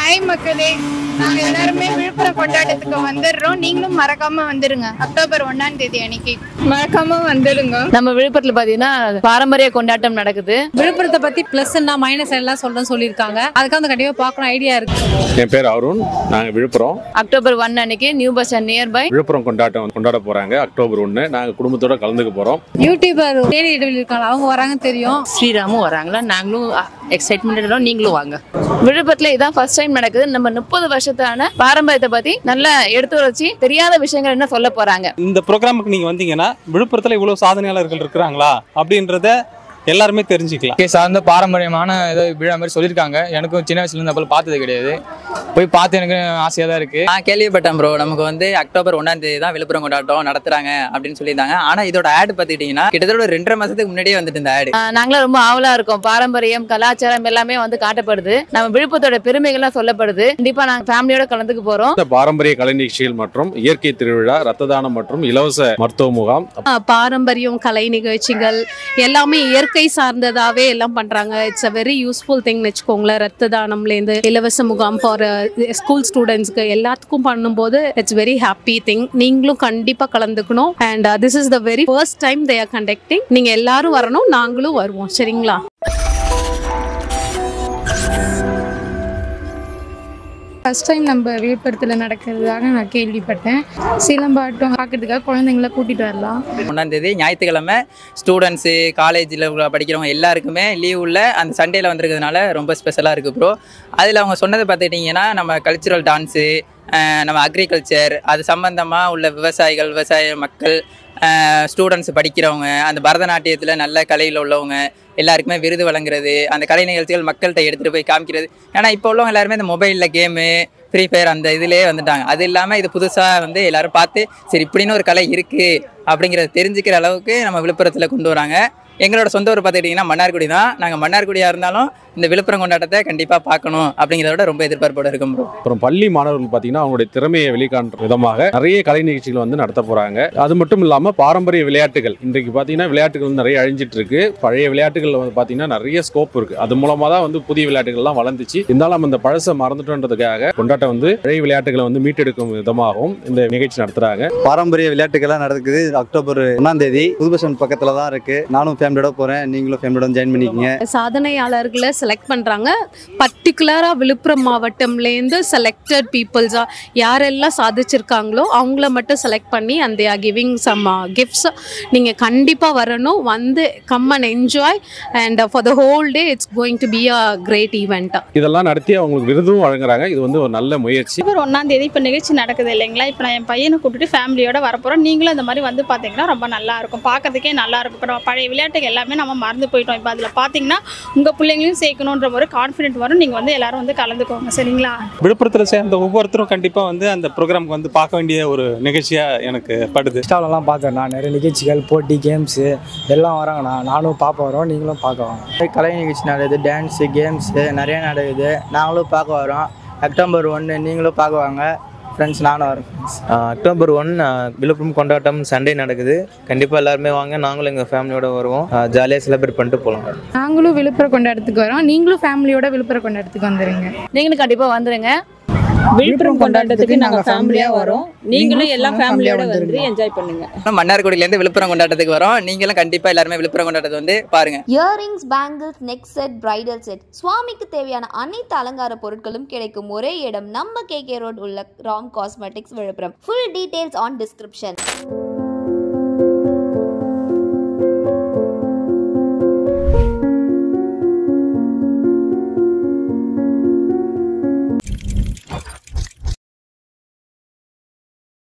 hi மக்களே நாங்க எல்லாருமே விழுப்புரம் கொண்டாட்டத்துக்கு வந்துடுறோம் நீங்களும் மறக்காம வந்துருங்க அக்டோபர் ஒண்ணாம் தேதி அன்னைக்கு மறக்காம வந்துடுங்க நம்ம விழுப்புரத்துல பாத்தீங்கன்னா பாரம்பரிய கொண்டாட்டம் நடக்குது விழுப்புரத்தை பத்தி பிளஸ் என்ன மைனஸ் எல்லாம் சொல்றேன்னு சொல்லியிருக்காங்க அதுக்காக வந்து கண்டிப்பா பார்க்கணும் ஐடியா இருக்கு என் பேர் அருண் நாங்கள் விழுப்புரம் அக்டோபர் ஒன் அன்னைக்கு new bus stand nearby Villupuram கொண்டாட்டம் கொண்டாட போறாங்க அக்டோபர் ஒன்று நாங்கள் குடும்பத்தோட கலந்துக்க போறோம் யூடியூபர் தேனி இடைவெளி இருக்காங்க அவங்க வராங்கன்னு தெரியும் ஸ்ரீராமும் வராங்களா நாங்களும் எக்ஸைட்மெண்ட் நீங்களும் வாங்க விழுப்புரத்துல இதான் ஃபர்ஸ்ட் டைம் நடக்குது நம்ம முப்பது வருஷத்தான பாரம்பரியத்தை பத்தி நல்லா எடுத்து வச்சு தெரியாத விஷயங்கள் என்ன சொல்ல போறாங்க இந்த ப்ரோக்ராமுக்கு நீங்கள் வந்தீங்கன்னா விழுப்புரத்தில் இவ்வளோ சாதனையாளர்கள் இருக்கிறாங்களா அப்படின்றத எல்லாருமே தெரிஞ்சுக்கலாம் கே சார்ந்த பாரம்பரியமான ஏதோ விழா மாதிரி சொல்லியிருக்காங்க எனக்கும் சின்ன வயசுல இருந்து அப்போ பார்த்தது கிடையாது போய் பார்த்து எனக்கு ஆசையாக தான் இருக்கு நான் கேள்விப்பட்டேன் ப்ரோ நமக்கு வந்து அக்டோபர் ஒன்றாம் தேதி தான் விழுப்புரம் கொண்டாட்டம் நடத்துறாங்க அப்படின்னு சொல்லியிருந்தாங்க ஆனா இதோட ஆட் பார்த்துக்கிட்டீங்கன்னா கிட்டத்தட்ட ஒரு ரெண்டரை மாசத்துக்கு முன்னாடியே வந்துட்டு இந்த ஆடு ஆஹ் நாங்களும் ரொம்ப ஆவலா இருக்கோம் பாரம்பரியம் கலாச்சாரம் எல்லாமே வந்து காட்டப்படுது நம்ம விழுப்புரத்தோட பெருமைகள்லாம் சொல்லப்படுது கண்டிப்பா நாங்க ஃபேமிலியோட கலந்துக்க போறோம் இந்த பாரம்பரிய கலை நிகழ்ச்சிகள் மற்றும் இயற்கை திருவிழா ரத்த தானம் மற்றும் இலவச மருத்துவ முகாம் பாரம்பரியம் கலை நிகழ்ச்சிகள் எல்லாமே இயற்கை சார்ந்ததாவே எல்லாம் பண்றாங்க இட்ஸ் அ வெரி யூஸ்ஃபுல் திங்னு வச்சுக்கோங்களேன் ரத்த தானம்லேருந்து இலவச முகாம் ஃபார் ஸ்கூல் ஸ்டூடெண்ட்ஸ்க்கு எல்லாத்துக்கும் பண்ணும்போது இட்ஸ் வெரி ஹாப்பி திங் நீங்களும் கண்டிப்பாக கலந்துக்கணும் and this is the very first time they are conducting நீங்கள் எல்லாரும் வரணும் நாங்களும் வருவோம் சரிங்களா ஃபர்ஸ்ட் டைம் நம்ம விழுப்புரத்தில் நடக்கிறதாக நான் கேள்விப்பட்டேன் சிலம்பாட்டம் பார்க்கறதுக்காக குழந்தைங்கள கூட்டிட்டு வரலாம் ஒன்றாம் தேதி ஞாயிற்றுக்கிழமை ஸ்டூடெண்ட்ஸு காலேஜில் படிக்கிறவங்க எல்லாருக்குமே லீவ் உள்ள அந்த சண்டேல வந்திருக்கிறதுனால ரொம்ப ஸ்பெஷலாக இருக்குது ப்ரோ அதில் அவங்க சொன்னதை பார்த்துக்கிட்டிங்கன்னா நம்ம கல்ச்சுரல் டான்ஸு நம்ம அக்ரிகல்ச்சர் அது சம்மந்தமாக உள்ள விவசாயிகள் விவசாய மக்கள் ஸ்டூடெண்ட்ஸ் படிக்கிறவங்க அந்த பரதநாட்டியத்தில் நல்ல கலையில் உள்ளவங்க எல்லாருக்குமே விருது வழங்குறது அந்த கலை நிகழ்ச்சிகள் மக்கள்கிட்ட எடுத்துகிட்டு போய் காமிக்கிறது ஏன்னா இப்போ உள்ளவங்க எல்லாருமே இந்த மொபைலில் கேமு ஃப்ரீ ஃபயர் அந்த இதிலே வந்துட்டாங்க அது இல்லாமல் இது புதுசாக வந்து எல்லாரும் பார்த்து சரி இப்படின்னு ஒரு கலை இருக்குது அப்படிங்கிறத தெரிஞ்சுக்கிற அளவுக்கு நம்ம விழுப்புரத்தில் கொண்டு வராங்க எங்களோட சொந்த ஊர் பார்த்துக்கிட்டிங்கன்னா மன்னார்குடி தான் நாங்கள் மன்னார்குடியாக இருந்தாலும் இந்த விழுப்புரம் கொண்டாட்டத்தை கண்டிப்பாக பார்க்கணும் அப்படிங்கிறத விட ரொம்ப எதிர்பார்ப்போட இருக்கும் ப்ரோ அப்புறம் பள்ளி மாணவர்கள் பார்த்தீங்கன்னா அவங்களுடைய திறமையை வெளிக்காண்ற விதமாக நிறைய கலை நிகழ்ச்சிகள் வந்து நடத்த போறாங்க அது மட்டும் இல்லாமல் பாரம்பரிய விளையாட்டுகள் இன்றைக்கு பார்த்தீங்கன்னா விளையாட்டுகள் வந்து நிறைய அழிஞ்சிட்டு இருக்கு பழைய விளையாட்டுகள் வந்து பார்த்தீங்கன்னா நிறைய ஸ்கோப் இருக்கு அது மூலமாக தான் வந்து புதிய விளையாட்டுகள்லாம் வளர்ந்துச்சு இருந்தாலும் நம்ம இந்த பழசை மறந்துட்டோன்றதுக்காக கொண்டாட்டம் வந்து பழைய விளையாட்டுகளை வந்து மீட்டெடுக்கும் விதமாகவும் இந்த நிகழ்ச்சி நடத்துறாங்க பாரம்பரிய விளையாட்டுகள்லாம் நடக்குது அக்டோபர் ஒன்றாம் தேதி புது பஸ் ஸ்டாண்ட் பக்கத்தில் தான் இருக்கு நானும் ஃபேமிலியோட போகிறேன் நீங்களும் ஃபேமிலியோட ஜாயின் பண்ணிக்கங்க சாதனையாளர்களை செலக்ட் பண்ணுறாங்க பர்டிகுலராக விழுப்புரம் மாவட்டம்லேருந்து செலக்டட் பீப்புள்ஸாக யாரெல்லாம் சாதிச்சிருக்காங்களோ அவங்கள மட்டும் செலக்ட் பண்ணி அந்த ஆர் கிவிங் சம் கிஃப்ட்ஸ் நீங்கள் கண்டிப்பாக வரணும் வந்து come and enjoy and for the whole day it's going to be a great event இதெல்லாம் நடத்தி அவங்களுக்கு விருதும் வழங்குறாங்க இது வந்து ஒரு நல்ல முயற்சி அக்டோபர் ஒன்றாம் தேதி இப்போ நிகழ்ச்சி நடக்குது இல்லைங்களா இப்போ நான் என் பையனை கூட்டிட்டு ஃபேமிலியோட வரப்போகிறோம் நீங்களும் இந்த மாதிரி வந்து பார்த்தீங்கன்னா ரொம்ப நல்லா இருக்கும் பார்க்கறதுக்கே நல்லா இருக்கும் இப்போ நம்ம பழைய விளையாட்டுகள் எல்லாமே நம்ம மறந்து போயிட்டோம் இப்போ அதில் பார்த்தீங்கன்னா உங்கள் பிள்ளைங்களையும் சேர்க்கணுன்ற ஒரு கான்ஃபிடென்ட் வரும் நீங்கள் வந்து எல்லாரும் வந்து கலந்துக்கோங்க சரிங்களா விழுப்புரத்தில் சேர்ந்த ஒவ்வொருத்தரும் கண்டிப்பாக வந்து அந்த ப்ரோக்ராமுக்கு வந்து பார்க்க வேண்டிய ஒரு நிகழ்ச்சியாக எனக்கு படுது இன்ஸ்டாலெலாம் பார்க்குறேன் நான் நிறைய நிகழ்ச்சிகள் போட்டி கேம்ஸு எல்லாம் வராங்கண்ணா நானும் பார்க்க வரோம் நீங்களும் பார்க்க வாங்க கலை நிகழ்ச்சி நடக்குது டான்ஸு கேம்ஸு நிறைய நடக்குது நாங்களும் பார்க்க வரோம் அக்டோபர் ஒன்று நீங்களும் பார்க்க வாங்க ஃப்ரெண்ட்ஸ் நானும் வரேன் அக்டோபர் ஒன் விழுப்புரம் கொண்டாட்டம் சண்டே நடக்குது கண்டிப்பாக எல்லாருமே வாங்க நாங்களும் எங்கள் ஃபேமிலியோட வருவோம் ஜாலியாக செலிப்ரேட் பண்ணிட்டு போகலாம் நாங்களும் விழுப்புரம் கொண்டாட்டத்துக்கு வரோம் நீங்களும் ஃபேமிலியோட விழுப்புரம் கொண்டாட்டத்துக்கு வந்துருங்க நீங்களும் கண்டிப்பா வந்துருங்க விழுப்புரம் கொண்டாட்டத்துக்கு நாங்கள் ஃபேமிலியாக வரோம் நீங்களும் எல்லா ஃபேமிலியோட வந்து என்ஜாய் பண்ணுங்க மன்னார்குடியிலேருந்து விழுப்புரம் கொண்டாட்டத்துக்கு வரோம் நீங்களும் கண்டிப்பாக எல்லாருமே விழுப்புரம் கொண்டாட்டத்தை வந்து பாருங்கள் earrings bangles neck set bridal set சுவாமிக்கு தேவையான அனைத்து அலங்கார பொருட்களும் கிடைக்கும் ஒரே இடம் நம்ம கே கே ரோட் உள்ள Ram cosmetics Villupuram full details on description